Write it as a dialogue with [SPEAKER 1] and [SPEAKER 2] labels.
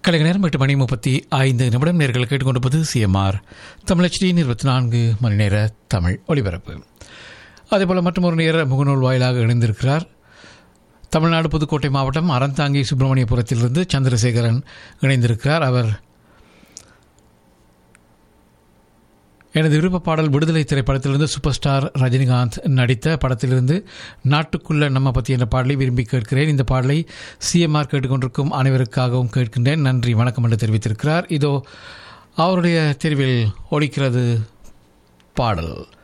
[SPEAKER 1] கலைஞர் நேரம் எட்டு மணி முப்பத்தி ஐந்து நிமிடம் நேர்கள் கேட்டுக்கொண்டிருப்பது சிஎம்ஆர் தமிழச்சியின் இருபத்தி நான்கு மணி நேர தமிழ் ஒலிபரப்பு அதேபோல் மற்றொரு நேர முகநூல் வாயிலாக இணைந்திருக்கிறார் தமிழ்நாடு புதுக்கோட்டை மாவட்டம் அறந்தாங்கி சுப்பிரமணியபுரத்திலிருந்து சந்திரசேகரன் இணைந்திருக்கிறார் அவர் எனது விருப்ப பாடல் விடுதலை திரைப்படத்திலிருந்து சூப்பர் ஸ்டார் ரஜினிகாந்த் நடித்த படத்திலிருந்து நாட்டுக்குள்ள நம்ம பற்றி என்ற பாடலை விரும்பி கேட்கிறேன் இந்த பாடலை சிஎம்ஆர் கேட்டுக்கொண்டிருக்கும் அனைவருக்காகவும் கேட்கின்றேன் நன்றி வணக்கம் என்று தெரிவித்திருக்கிறார் இதோ அவருடைய தெரிவில் ஒலிக்கிறது பாடல்